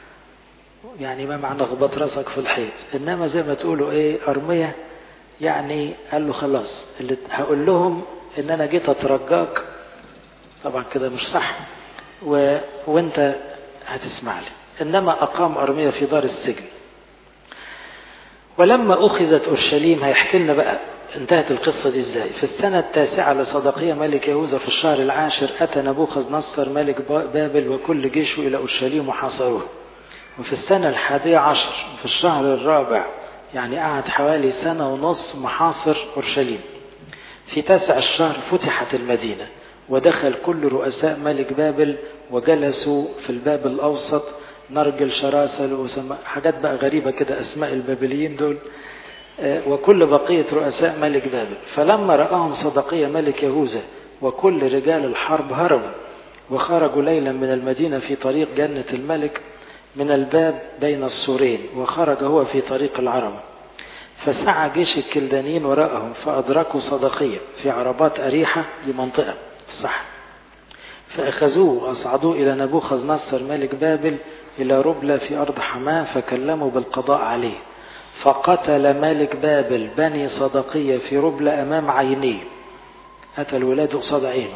يعني ما معنى خبط راسك في الحيط انما زي ما تقولوا ايه ارميه يعني قال له خلاص اللي هقول لهم ان انا جيت اترجاك طبعا كده مش صح و... وانت هتسمع لي انما اقام ارميه في دار السجن ولما اخذت اورشليم هيحكي لنا بقى انتهت القصة دي ازاي في السنة التاسعة لصدقية ملك يهوذا في الشهر العاشر أتى نبوخذ نصر ملك بابل وكل جيشه إلى أورشليم وحاصروه وفي السنة الحادية عشر في الشهر الرابع يعني قعد حوالي سنة ونص محاصر أورشليم في تاسع الشهر فتحت المدينة ودخل كل رؤساء ملك بابل وجلسوا في الباب الأوسط نرجل شراسل وسم... حاجات بقى غريبة كده أسماء البابليين دول وكل بقية رؤساء ملك بابل فلما رآهم صدقية ملك يهوذا وكل رجال الحرب هربوا وخرجوا ليلا من المدينة في طريق جنة الملك من الباب بين السورين وخرج هو في طريق العرب فسعى جيش الكلدانيين وراءهم فأدركوا صدقية في عربات أريحة لمنطقة صح فأخذوه وأصعدوه إلى نبوخذ نصر ملك بابل إلى ربلة في أرض حماه فكلموا بالقضاء عليه فقتل ملك بابل بني صدقية في ربلة أمام عينيه قتل ولاده قصاد عينه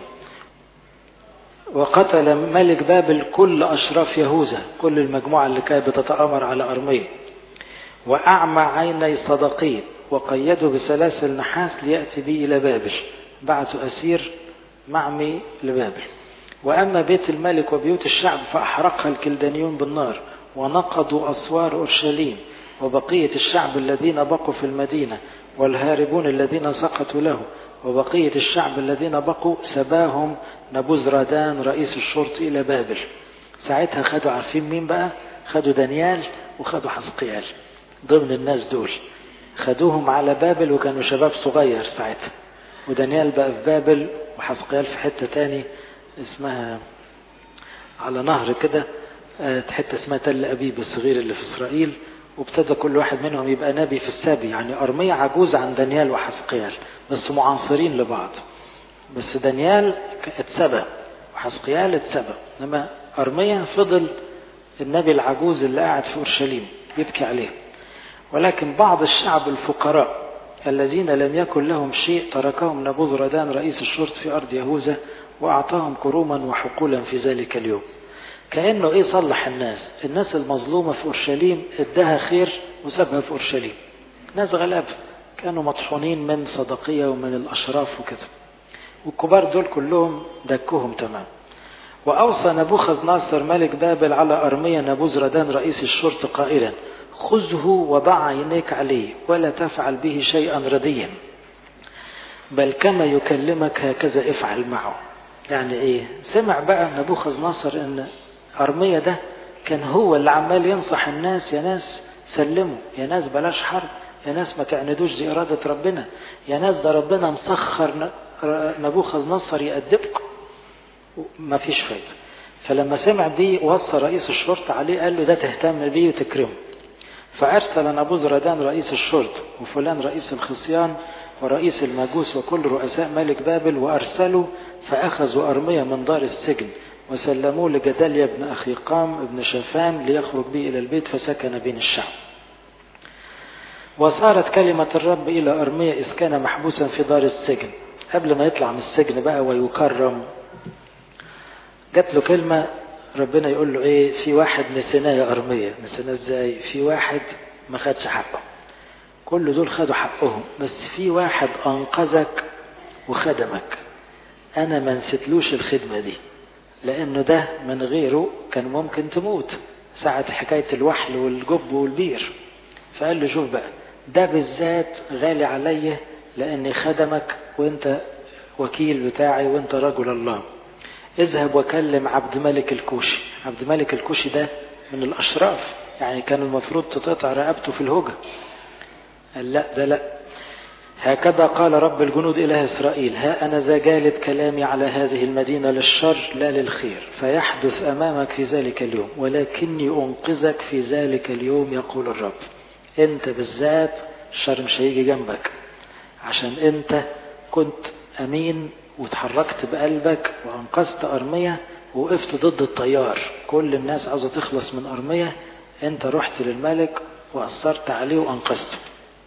وقتل ملك بابل كل أشراف يهوذا كل المجموعة اللي كانت بتتآمر على أرمية وأعمى عيني صدقية وقيده بسلاسل نحاس ليأتي به إلى بابل بعثوا أسير معمي لبابل وأما بيت الملك وبيوت الشعب فأحرقها الكلدانيون بالنار ونقضوا أسوار أورشليم وبقية الشعب الذين بقوا في المدينة والهاربون الذين سقطوا له وبقية الشعب الذين بقوا سباهم نبوزردان رئيس الشرط إلى بابل ساعتها خدوا عارفين مين بقى خدوا دانيال وخدوا حسقيال ضمن الناس دول خدوهم على بابل وكانوا شباب صغير ساعتها ودانيال بقى في بابل وحسقيال في حتة تاني اسمها على نهر كده حتة اسمها تل أبيب الصغير اللي في إسرائيل وابتدى كل واحد منهم يبقى نبي في السبي يعني أرمية عجوز عن دانيال وحسقيال بس معاصرين لبعض بس دانيال اتسبى وحسقيال اتسبى انما أرمية فضل النبي العجوز اللي قاعد في أورشليم يبكي عليه ولكن بعض الشعب الفقراء الذين لم يكن لهم شيء تركهم نبوذردان رئيس الشرط في أرض يهوذا وأعطاهم كروما وحقولا في ذلك اليوم كأنه إيه صلح الناس الناس المظلومة في أورشليم ادها خير وسابها في أورشليم ناس غلاب كانوا مطحونين من صدقية ومن الأشراف وكذا والكبار دول كلهم دكوهم تمام وأوصى نبوخذ ناصر ملك بابل على أرمية نبوزردان رئيس الشرطة قائلا خذه وضع عينيك عليه ولا تفعل به شيئا رديا بل كما يكلمك هكذا افعل معه يعني ايه سمع بقى نبوخذ ناصر ان أرمية ده كان هو اللي عمال ينصح الناس يا ناس سلموا يا ناس بلاش حرب يا ناس ما تعندوش دي إرادة ربنا يا ناس ده ربنا مسخر نبوخذ نصر يأدبكم ما فيش فايدة فلما سمع دي وصى رئيس الشرطة عليه قال له ده تهتم بيه وتكرمه فأرسل نبوذردان رئيس الشرطة وفلان رئيس الخصيان ورئيس المجوس وكل رؤساء ملك بابل وأرسلوا فأخذوا أرمية من دار السجن وسلموه لجداليا بن أخيقام بن شافان ليخرج به إلى البيت فسكن بين الشعب وصارت كلمة الرب إلى أرمية إذ كان محبوسا في دار السجن قبل ما يطلع من السجن بقى ويكرم جات له كلمة ربنا يقول له إيه في واحد نسيناه يا أرمية نسيناه إزاي في واحد ما خدش حقه كل دول خدوا حقهم بس في واحد أنقذك وخدمك أنا ما نسيتلوش الخدمة دي لأنه ده من غيره كان ممكن تموت ساعة حكاية الوحل والجب والبير فقال له شوف بقى ده بالذات غالي عليا لأني خدمك وأنت وكيل بتاعي وأنت رجل الله اذهب وكلم عبد ملك الكوشي عبد ملك الكوشي ده من الأشراف يعني كان المفروض تتقطع رقبته في الهوجة قال لا ده لا هكذا قال رب الجنود إله إسرائيل ها أنا ذا جالت كلامي على هذه المدينة للشر لا للخير فيحدث أمامك في ذلك اليوم ولكني أنقذك في ذلك اليوم يقول الرب أنت بالذات الشر مش هيجي جنبك عشان أنت كنت أمين وتحركت بقلبك وأنقذت أرمية ووقفت ضد التيار كل الناس عايزة تخلص من أرمية أنت رحت للملك وأثرت عليه وأنقذته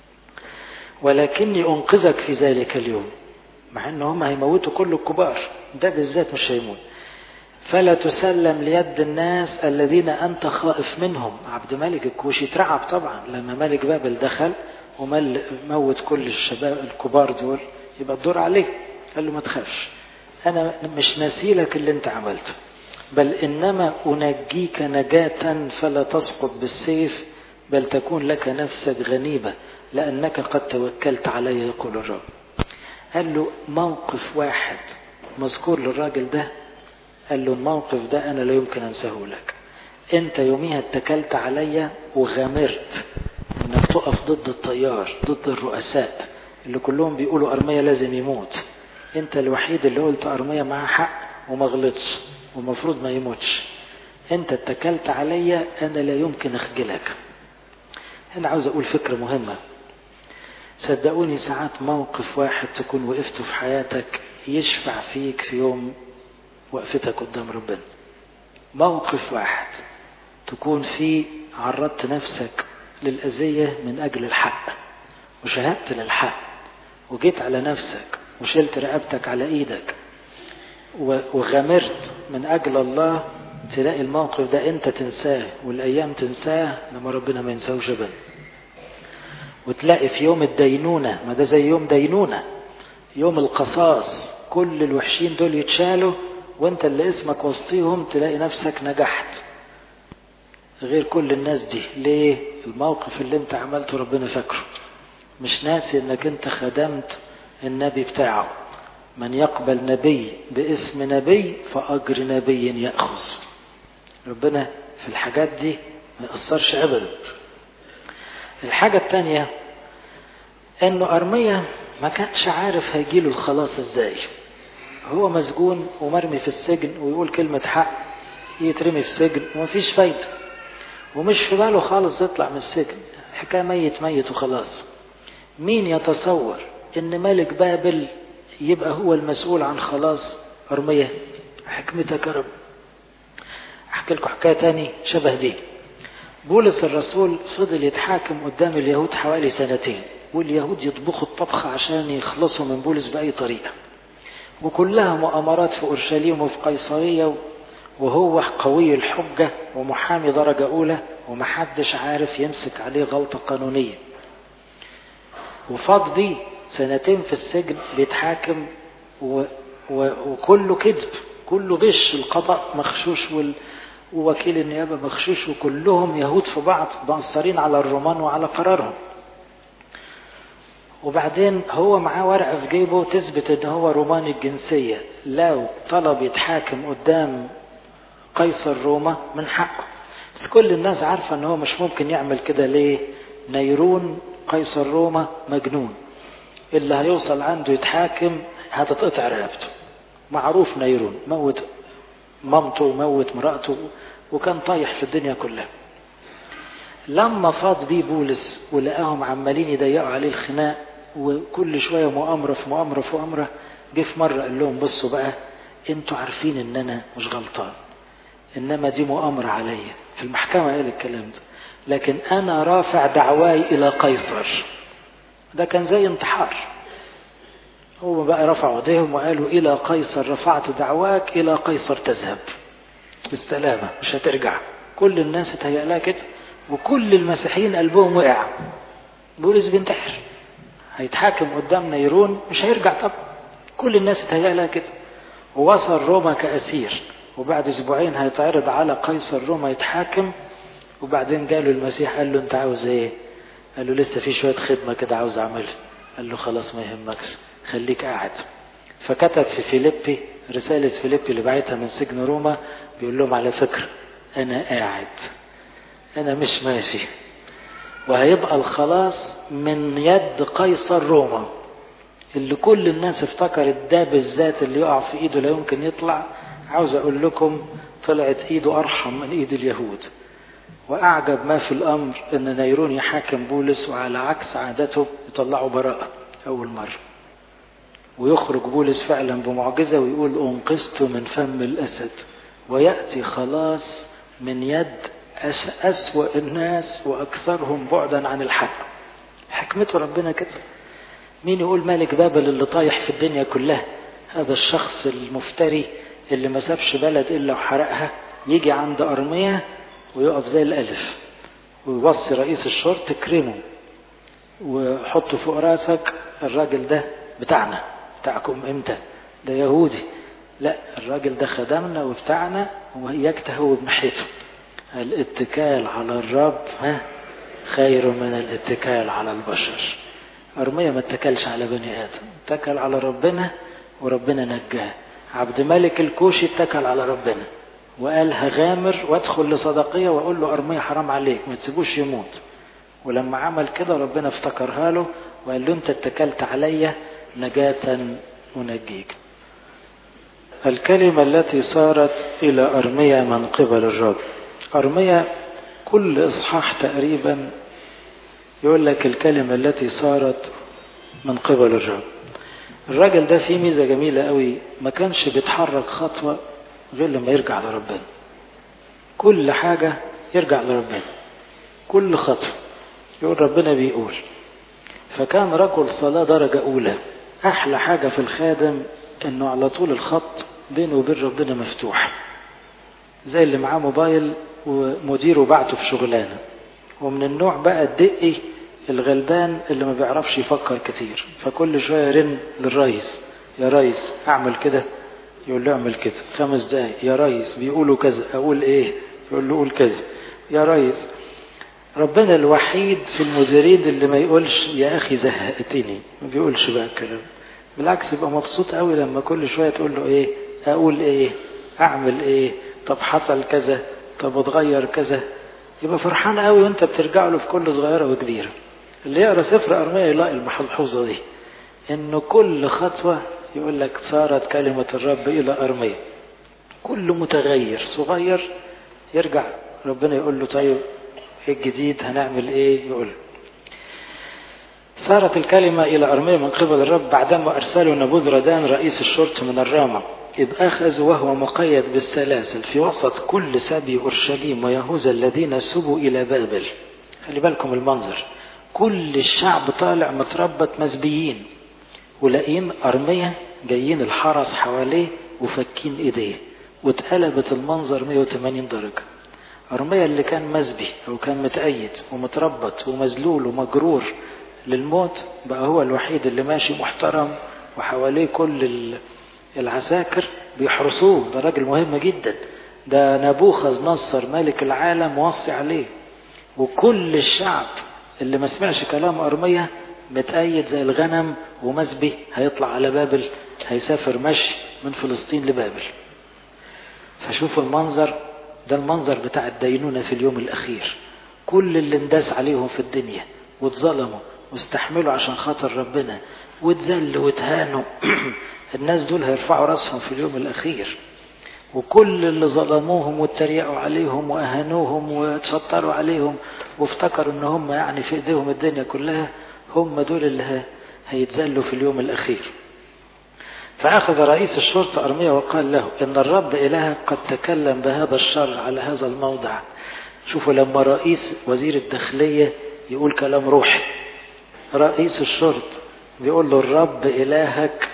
ولكني أنقذك في ذلك اليوم مع أن هم هيموتوا كل الكبار ده بالذات مش هيموت فلا تسلم ليد الناس الذين أنت خائف منهم عبد ملك الكوشي اترعب طبعا لما ملك بابل دخل وموت كل الشباب الكبار دول يبقى الدور عليه قال له ما تخافش أنا مش ناسيلك اللي أنت عملته بل إنما أنجيك نجاة فلا تسقط بالسيف بل تكون لك نفسك غنيمة لأنك قد توكلت علي يقول الرب قال له موقف واحد مذكور للراجل ده قال له الموقف ده أنا لا يمكن أنساه لك أنت يوميها اتكلت عليا وغامرت إنك تقف ضد التيار ضد الرؤساء اللي كلهم بيقولوا أرمية لازم يموت انت الوحيد اللي قلت ارمية معاه حق وما غلطش ومفروض ما يموتش انت اتكلت عليا انا لا يمكن اخجلك انا عاوز اقول فكرة مهمة صدقوني ساعات موقف واحد تكون وقفته في حياتك يشفع فيك في يوم وقفتك قدام ربنا موقف واحد تكون فيه عرضت نفسك للأذية من أجل الحق وشهدت للحق وجيت على نفسك وشلت رقبتك على إيدك وغامرت من أجل الله تلاقي الموقف ده أنت تنساه والأيام تنساه لما ربنا ما ينساوش ابدا وتلاقي في يوم الدينونة ما ده زي يوم دينونة يوم القصاص كل الوحشين دول يتشالوا وانت اللي اسمك وسطيهم تلاقي نفسك نجحت غير كل الناس دي ليه الموقف اللي انت عملته ربنا فاكره مش ناسي انك انت خدمت النبي بتاعه من يقبل نبي باسم نبي فأجر نبي يأخذ ربنا في الحاجات دي ما يأثرش أبدا الحاجة التانية انه أرمية ما كانش عارف هيجيله الخلاص ازاي هو مسجون ومرمي في السجن ويقول كلمة حق يترمي في سجن ومفيش فايدة ومش في باله خالص يطلع من السجن حكاية ميت ميت وخلاص مين يتصور ان ملك بابل يبقى هو المسؤول عن خلاص أرمية حكمتك يا رب أحكي لكم حكاية تاني شبه دي بولس الرسول فضل يتحاكم قدام اليهود حوالي سنتين واليهود يطبخوا الطبخة عشان يخلصوا من بولس بأي طريقة وكلها مؤامرات في أورشليم وفي قيصرية وهو قوي الحجة ومحامي درجة أولى ومحدش عارف يمسك عليه غلطة قانونية وفاض بيه سنتين في السجن بيتحاكم و... و... وكله كذب كله غش القضاء مخشوش وال... ووكيل النيابة مخشوش وكلهم يهود في بعض مأثرين على الرومان وعلى قرارهم وبعدين هو معاه ورقة في جيبه تثبت ان هو روماني الجنسية لو طلب يتحاكم قدام قيصر روما من حقه بس كل الناس عارفة ان هو مش ممكن يعمل كده ليه نيرون قيصر روما مجنون اللي هيوصل عنده يتحاكم هتتقطع رقبته معروف نيرون موت مامته وموت مراته وكان طايح في الدنيا كلها لما فاض بيه بولس ولقاهم عمالين يضيقوا عليه الخناق وكل شوية مؤامرة في مؤامرة في مؤامرة جه في مرة قال لهم بصوا بقى انتوا عارفين ان انا مش غلطان انما دي مؤامرة عليا في المحكمة قال الكلام ده لكن انا رافع دعواي الى قيصر ده كان زي انتحار هو بقى رفعوا ايديهم وقالوا الى قيصر رفعت دعواك الى قيصر تذهب بالسلامة مش هترجع كل الناس اتهيأ لها كده وكل المسيحيين قلبهم وقع بولس بينتحر هيتحاكم قدام نيرون مش هيرجع طب كل الناس اتهيأ لها كده ووصل روما كأسير وبعد اسبوعين هيتعرض على قيصر روما يتحاكم وبعدين جاله المسيح قال له انت عاوز ايه قال له لسه في شويه خدمه كده عاوز اعملها قال له خلاص ما يهمكش خليك قاعد فكتب في فيليبي رسالة فيليبي اللي بعتها من سجن روما بيقول لهم على فكرة أنا قاعد أنا مش ماشي وهيبقى الخلاص من يد قيصر روما اللي كل الناس افتكرت ده بالذات اللي يقع في ايده لا يمكن يطلع عاوز اقول لكم طلعت ايده ارحم من ايد اليهود واعجب ما في الامر ان نيرون يحاكم بولس وعلى عكس عادته يطلعوا براءة اول مرة ويخرج بولس فعلا بمعجزة ويقول انقذت من فم الاسد ويأتي خلاص من يد أسوأ الناس وأكثرهم بعدا عن الحق حكمته ربنا كده مين يقول ملك بابل اللي طايح في الدنيا كلها هذا الشخص المفتري اللي ما سابش بلد إلا وحرقها يجي عند أرمية ويقف زي الألف ويوصي رئيس الشرطة كريمه وحطه فوق راسك الراجل ده بتاعنا بتاعكم امتى ده يهودي لا الراجل ده خدمنا وبتاعنا وإياك تهوب ناحيته الاتكال على الرب ها خير من الاتكال على البشر أرمية ما اتكلش على بني آدم اتكل على ربنا وربنا نجاه عبد ملك الكوشي اتكل على ربنا وقال هغامر وادخل لصدقية واقول له أرمية حرام عليك ما تسيبوش يموت ولما عمل كده ربنا افتكرها له وقال له انت اتكلت عليا نجاة أنجيك الكلمة التي صارت إلى أرمية من قبل الرب أرمية كل إصحاح تقريبا يقول لك الكلمة التي صارت من قبل الرب الراجل ده فيه ميزة جميلة قوي ما كانش بيتحرك خطوة غير لما يرجع لربنا كل حاجة يرجع لربنا كل خطوة يقول ربنا بيقول فكان رجل صلاة درجة أولى أحلى حاجة في الخادم إنه على طول الخط بينه وبين ربنا مفتوح زي اللي معاه موبايل ومديره بعته في شغلانة ومن النوع بقى الدقي الغلبان اللي ما بيعرفش يفكر كتير فكل شوية يرن للرئيس يا ريس اعمل كده يقول له اعمل كده خمس دقايق يا ريس بيقولوا كذا اقول ايه يقول له قول كذا يا ريس ربنا الوحيد في المديرين اللي ما يقولش يا اخي زهقتني ما بيقولش بقى الكلام بالعكس يبقى مبسوط قوي لما كل شويه تقول له ايه اقول ايه اعمل ايه طب حصل كذا طب اتغير كذا يبقى فرحان قوي وانت بترجع له في كل صغيره وكبيره اللي يقرا سفر ارميا يلاقي الملحوظه دي انه كل خطوه يقول لك صارت كلمه الرب الى ارميا كل متغير صغير يرجع ربنا يقول له طيب ايه الجديد هنعمل ايه يقول صارت الكلمة إلى أرميا من قبل الرب بعدما أرسلوا نبوذردان رئيس الشرطة من الرامة إذ أخذوا وهو مقيد بالسلاسل في وسط كل سبي أورشليم ويهوذا الذين سبوا إلى بابل خلي بالكم المنظر كل الشعب طالع متربط مسبيين ولاقيين أرمية جايين الحرس حواليه وفكين إيديه واتقلبت المنظر 180 درجة أرمية اللي كان مسبي أو كان متأيد ومتربط ومذلول ومجرور للموت بقى هو الوحيد اللي ماشي محترم وحواليه كل العساكر بيحرسوه ده راجل مهم جدا ده نبوخذ نصر ملك العالم وصي عليه وكل الشعب اللي ما سمعش كلام أرمية متأيد زي الغنم ومسبي هيطلع على بابل هيسافر مشي من فلسطين لبابل فشوفوا المنظر ده المنظر بتاع الدينونة في اليوم الأخير كل اللي انداس عليهم في الدنيا واتظلموا واستحملوا عشان خاطر ربنا واتذلوا واتهانوا الناس دول هيرفعوا راسهم في اليوم الأخير وكل اللي ظلموهم واتريقوا عليهم وأهانوهم وتشطروا عليهم وافتكروا ان هم يعني في ايديهم الدنيا كلها هم دول اللي هيتذلوا في اليوم الأخير فأخذ رئيس الشرطة أرمية وقال له إن الرب إلهك قد تكلم بهذا الشر على هذا الموضع شوفوا لما رئيس وزير الداخلية يقول كلام روحي رئيس الشرطة بيقول له الرب إلهك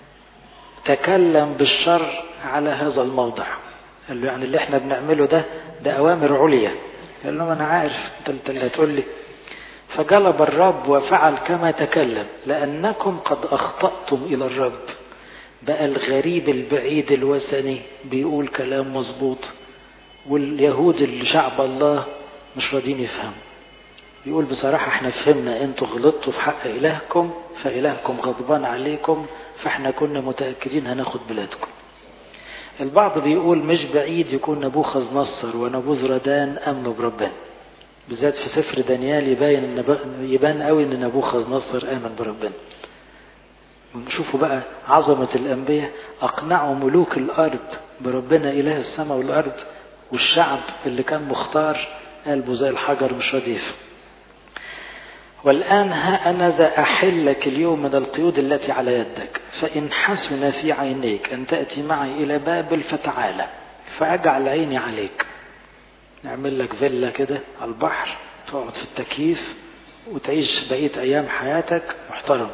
تكلم بالشر على هذا الموضع قال له يعني اللي احنا بنعمله ده ده أوامر عليا قال له أنا عارف انت اللي هتقول لي فجلب الرب وفعل كما تكلم لأنكم قد أخطأتم إلى الرب بقى الغريب البعيد الوثني بيقول كلام مظبوط واليهود اللي شعب الله مش راضيين يفهموا بيقول بصراحة احنا فهمنا انتوا غلطتوا في حق إلهكم فإلهكم غضبان عليكم فاحنا كنا متأكدين هناخد بلادكم البعض بيقول مش بعيد يكون نبوخذ نصر ونبوذردان أمنوا بربنا بالذات في سفر دانيال يبين ان يبان قوي ان نبوخذ نصر آمن بربنا شوفوا بقى عظمة الأنبياء أقنعوا ملوك الأرض بربنا إله السماء والأرض والشعب اللي كان مختار قلبه زي الحجر مش رديف والآن ها أنا ذا أحلك اليوم من القيود التي على يدك فإن حسن في عينيك أن تأتي معي إلى بابل فتعالى فأجعل عيني عليك نعمل لك فيلا كده على البحر تقعد في التكييف وتعيش بقية أيام حياتك محترم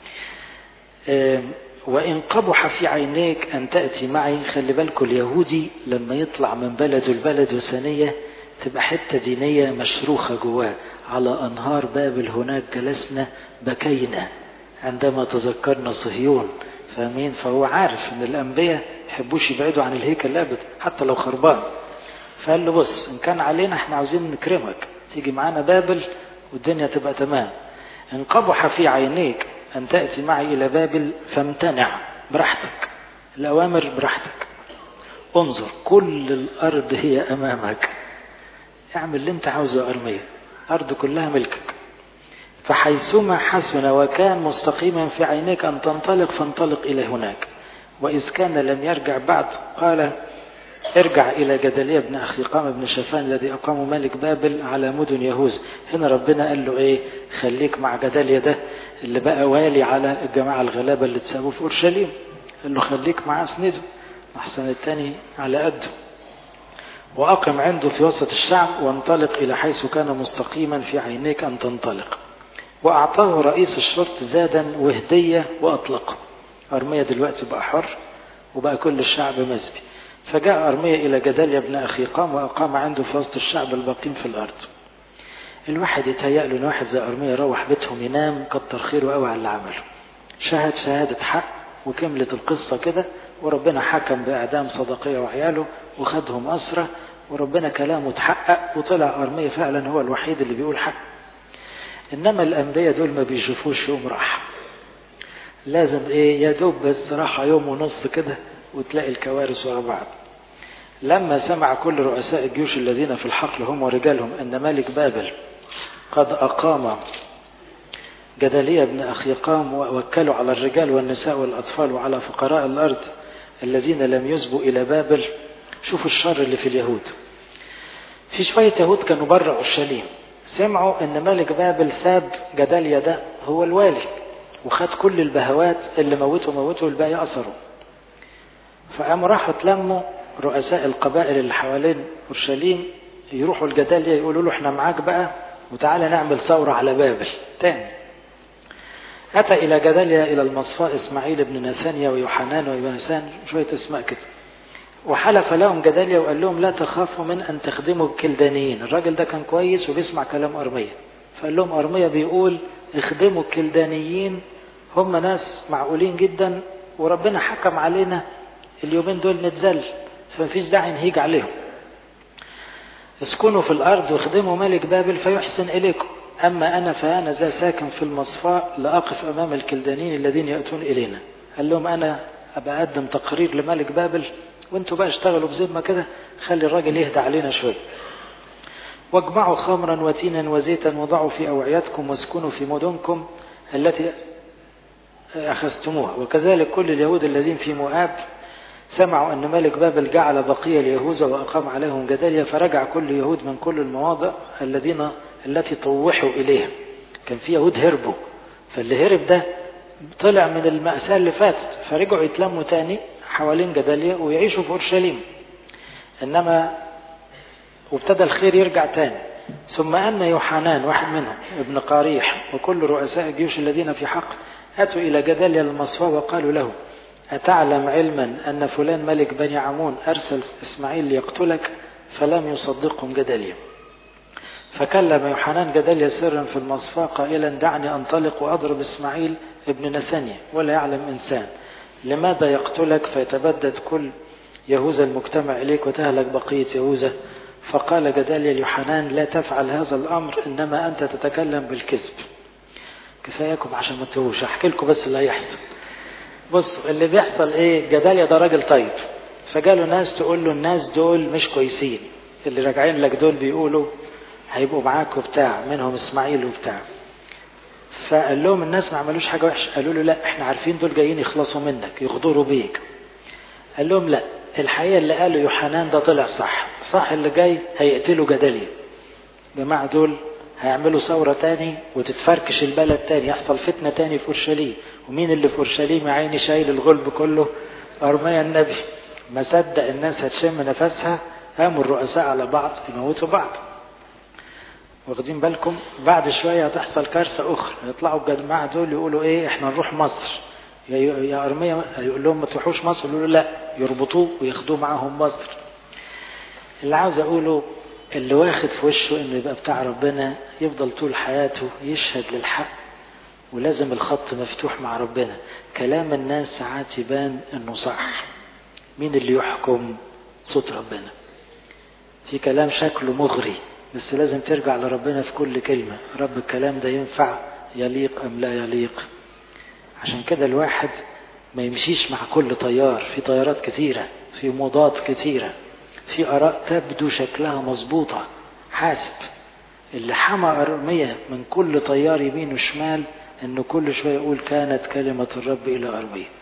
وإن قبح في عينيك أن تأتي معي خلي بالكم اليهودي لما يطلع من بلده البلد وثنية تبقى حتة دينية مشروخة جواه على أنهار بابل هناك جلسنا بكينا عندما تذكرنا صهيون فاهمين فهو عارف ان الانبياء يحبوش يبعدوا عن الهيكل ابدا حتى لو خربان فقال له بص ان كان علينا احنا عاوزين نكرمك تيجي معانا بابل والدنيا تبقى تمام ان قبح في عينيك ان تاتي معي الى بابل فامتنع براحتك الاوامر براحتك انظر كل الارض هي امامك اعمل اللي انت عاوزه يا ارميه الارض كلها ملكك فحيثما حسن وكان مستقيما في عينيك أن تنطلق فانطلق إلى هناك وإذ كان لم يرجع بعد قال ارجع إلى جدلية بن أخي قام بن شفان الذي أقام ملك بابل على مدن يهوذا هنا ربنا قال له إيه خليك مع جدلية ده اللي بقى والي على الجماعة الغلابة اللي تسابوا في أورشليم قال له خليك معاه اسنده أحسن التاني على قده وأقم عنده في وسط الشعب وانطلق إلى حيث كان مستقيما في عينيك أن تنطلق وأعطاه رئيس الشرط زادا وهدية وأطلقه أرمية دلوقتي بقى حر وبقى كل الشعب مسبي فجاء أرمية إلى جداليا بن أخي قام وأقام عنده في وسط الشعب الباقين في الأرض الواحد يتهيأ له إن واحد زي أرمية يروح بيتهم ينام كتر خيره قوي على اللي عمله شهد شهادة حق وكملت القصة كده وربنا حكم بإعدام صدقية وعياله وخدهم أسرة وربنا كلامه اتحقق وطلع أرمية فعلا هو الوحيد اللي بيقول حق إنما الأنبياء دول ما بيشوفوش يوم راحة لازم إيه يا دوب بس راحة يوم ونص كده وتلاقي الكوارث ورا بعض لما سمع كل رؤساء الجيوش الذين في الحقل هم ورجالهم أن ملك بابل قد أقام جدلية بن أخيقام ووكلوا على الرجال والنساء والأطفال وعلى فقراء الأرض الذين لم يسبوا إلى بابل شوفوا الشر اللي في اليهود في شوية يهود كانوا بره أورشليم سمعوا أن ملك بابل ساب جداليا ده هو الوالي وخد كل البهوات اللي موتوا موتوا الباقي أثروا فقاموا راحوا تلموا رؤساء القبائل اللي حوالين أورشليم يروحوا الجداليا يقولوا له احنا معاك بقى وتعالى نعمل ثورة على بابل تاني أتى إلى جداليا إلى المصفاء إسماعيل بن نثانيا ويوحنان ويونسان شوية اسماء كده وحلف لهم جداليا وقال لهم لا تخافوا من أن تخدموا الكلدانيين الراجل ده كان كويس وبيسمع كلام أرمية فقال لهم أرمية بيقول اخدموا الكلدانيين هم ناس معقولين جدا وربنا حكم علينا اليومين دول نتذل فمفيش داعي نهيج عليهم اسكنوا في الأرض واخدموا ملك بابل فيحسن إليكم أما أنا فأنا ذا ساكن في المصفاء لأقف أمام الكلدانيين الذين يأتون إلينا قال لهم أنا أبقى أقدم تقرير لملك بابل وانتوا بقى اشتغلوا بذمة كده خلي الراجل يهدى علينا شوية واجمعوا خمرا وتينا وزيتا وضعوا في أوعيتكم واسكنوا في مدنكم التي أخذتموها وكذلك كل اليهود الذين في مؤاب سمعوا أن ملك بابل جعل بقية ليهوذا وأقام عليهم جداليا فرجع كل يهود من كل المواضع الذين التي طوحوا إليها كان في يهود هربوا فاللي هرب ده طلع من المأساة اللي فاتت فرجعوا يتلموا تاني حوالين جداليا ويعيشوا في أورشليم إنما وابتدى الخير يرجع تاني ثم أن يوحنان واحد منهم ابن قاريح وكل رؤساء الجيوش الذين في حق أتوا إلى جداليا المصفى وقالوا له أتعلم علما أن فلان ملك بني عمون أرسل إسماعيل ليقتلك فلم يصدقهم جداليا فكلم يوحنان جداليا سرا في المصفى قائلا دعني أنطلق وأضرب إسماعيل ابن نثانيا ولا يعلم إنسان لماذا يقتلك فيتبدد كل يهوذا المجتمع إليك وتهلك بقية يهوذا فقال جداليا ليوحنان لا تفعل هذا الأمر إنما أنت تتكلم بالكذب كفاياكم عشان ما تهوش أحكي لكم بس اللي هيحصل بصوا اللي بيحصل إيه جداليا ده راجل طيب فجاله ناس تقول له الناس دول مش كويسين اللي راجعين لك دول بيقولوا هيبقوا معاك وبتاع منهم اسماعيل وبتاع فقال لهم الناس ما عملوش حاجه وحشه قالوا له لا احنا عارفين دول جايين يخلصوا منك يغدروا بيك قال لهم لا الحقيقه اللي قاله يوحنان ده طلع صح صح اللي جاي هيقتلوا جداليا جماعه دول هيعملوا ثورة تاني وتتفركش البلد تاني يحصل فتنة تاني في أورشليم ومين اللي في أورشليم يا عيني شايل الغلب كله أرميا النبي ما صدق الناس هتشم نفسها قاموا الرؤساء على بعض يموتوا بعض واخدين بالكم بعد شوية هتحصل كارثة أخرى يطلعوا الجماعة دول يقولوا إيه إحنا نروح مصر يا أرمية يقول لهم ما تروحوش مصر يقولوا لا يربطوه وياخدوه معاهم مصر اللي عاوز أقوله اللي واخد في وشه إنه يبقى بتاع ربنا يفضل طول حياته يشهد للحق ولازم الخط مفتوح مع ربنا كلام الناس ساعات يبان إنه صح مين اللي يحكم صوت ربنا في كلام شكله مغري بس لازم ترجع لربنا في كل كلمة رب الكلام ده ينفع يليق أم لا يليق عشان كده الواحد ما يمشيش مع كل طيار في طيارات كثيرة في موضات كثيرة في آراء تبدو شكلها مظبوطة حاسب اللي حمى أرمية من كل طيار يمين وشمال انه كل شوية يقول كانت كلمة الرب الى أرمية